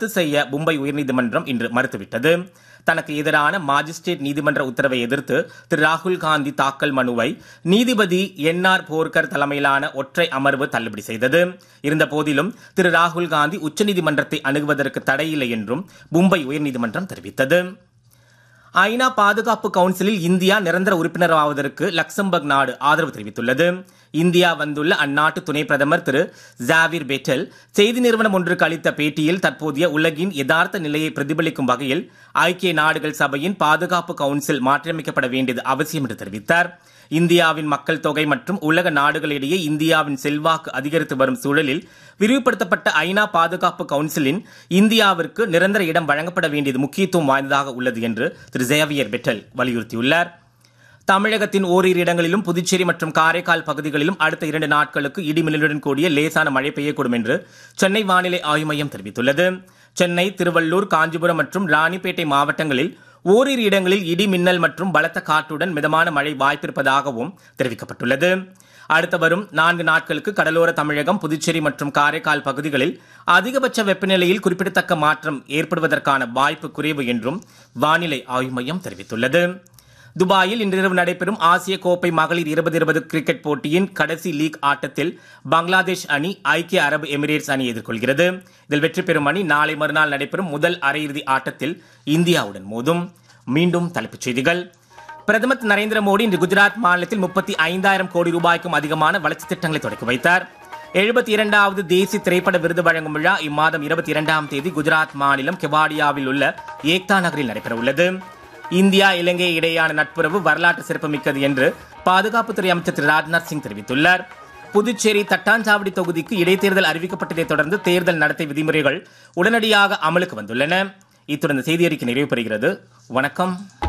ரத்து செய்ய மும்பை உயர்நீதிமன்றம் இன்று மறுத்துவிட்டது தனக்கு எதிரான மாஜிஸ்ட்ரேட் நீதிமன்ற உத்தரவை எதிர்த்து திரு ராகுல் காந்தி தாக்கல் மனுவை நீதிபதி என் ஆர் போர்கர் தலைமையிலான ஒற்றை அமர்வு தள்ளுபடி செய்தது இருந்த போதிலும் திரு ராகுல் காந்தி உச்சநீதிமன்றத்தை அணுகுவதற்கு தடையில்லை என்றும் மும்பை உயர்நீதிமன்றம் தெரிவித்தது ஐநா பாதுகாப்பு கவுன்சிலில் இந்தியா நிரந்தர உறுப்பினராவதற்கு லக்சம்பர்க் நாடு ஆதரவு தெரிவித்துள்ளது இந்தியா வந்துள்ள அந்நாட்டு துணை பிரதமர் திரு ஜாவிர் பெட்டல் செய்தி நிறுவனம் ஒன்றுக்கு அளித்த பேட்டியில் தற்போதைய உலகின் யதார்த்த நிலையை பிரதிபலிக்கும் வகையில் ஐக்கிய நாடுகள் சபையின் பாதுகாப்பு கவுன்சில் மாற்றியமைக்கப்பட வேண்டியது அவசியம் என்று தெரிவித்தார் இந்தியாவின் மக்கள் தொகை மற்றும் உலக நாடுகளிடையே இந்தியாவின் செல்வாக்கு அதிகரித்து வரும் சூழலில் விரிவுபடுத்தப்பட்ட ஐநா பாதுகாப்பு கவுன்சிலின் இந்தியாவிற்கு நிரந்தர இடம் வழங்கப்பட வேண்டியது முக்கியத்துவம் வாய்ந்ததாக உள்ளது என்று திரு ஜேவியர் பெட்டல் வலியுறுத்தியுள்ளார் தமிழகத்தின் ஓரிரு இடங்களிலும் புதுச்சேரி மற்றும் காரைக்கால் பகுதிகளிலும் அடுத்த இரண்டு நாட்களுக்கு இடிமின்னலுடன் கூடிய லேசான மழை பெய்யக்கூடும் என்று சென்னை வானிலை ஆய்வு மையம் தெரிவித்துள்ளது சென்னை திருவள்ளூர் காஞ்சிபுரம் மற்றும் ராணிப்பேட்டை மாவட்டங்களில் ஓரிரு இடங்களில் இடி மின்னல் மற்றும் பலத்த காற்றுடன் மிதமான மழை வாய்ப்பிருப்பதாகவும் தெரிவிக்கப்பட்டுள்ளது அடுத்த வரும் நான்கு நாட்களுக்கு கடலோர தமிழகம் புதுச்சேரி மற்றும் காரைக்கால் பகுதிகளில் அதிகபட்ச வெப்பநிலையில் குறிப்பிடத்தக்க மாற்றம் ஏற்படுவதற்கான வாய்ப்பு குறைவு என்றும் வானிலை ஆய்வு மையம் தெரிவித்துள்ளது துபாயில் இன்றிரவு நடைபெறும் ஆசிய கோப்பை மகளிர் இருபது இருபது கிரிக்கெட் போட்டியின் கடைசி லீக் ஆட்டத்தில் பங்களாதேஷ் அணி ஐக்கிய அரபு எமிரேட்ஸ் அணி எதிர்கொள்கிறது இதில் வெற்றி பெறும் அணி நாளை மறுநாள் நடைபெறும் முதல் அரையிறுதி ஆட்டத்தில் இந்தியாவுடன் மோதும் மீண்டும் தலைப்புச் செய்திகள் பிரதமர் திரு நரேந்திர மோடி இன்று குஜராத் மாநிலத்தில் முப்பத்தி ஐந்தாயிரம் கோடி ரூபாய்க்கும் அதிகமான வளர்ச்சித் திட்டங்களை தொடக்கி வைத்தார் எழுபத்தி இரண்டாவது தேசிய திரைப்பட விருது வழங்கும் விழா இம்மாதம் இருபத்தி இரண்டாம் தேதி குஜராத் மாநிலம் கெவாடியாவில் உள்ள ஏக்தா நகரில் நடைபெற உள்ளது இந்தியா இலங்கை இடையேயான நட்புறவு வரலாற்று சிறப்புமிக்கது என்று பாதுகாப்புத்துறை அமைச்சர் திரு ராஜ்நாத் சிங் தெரிவித்துள்ளார் புதுச்சேரி தட்டாஞ்சாவடி தொகுதிக்கு இடைத்தேர்தல் அறிவிக்கப்பட்டதை தொடர்ந்து தேர்தல் நடத்தை விதிமுறைகள் உடனடியாக அமலுக்கு வந்துள்ளன இத்துடன் இந்த செய்தி அறிக்கை நிறைவு பெறுகிறது வணக்கம்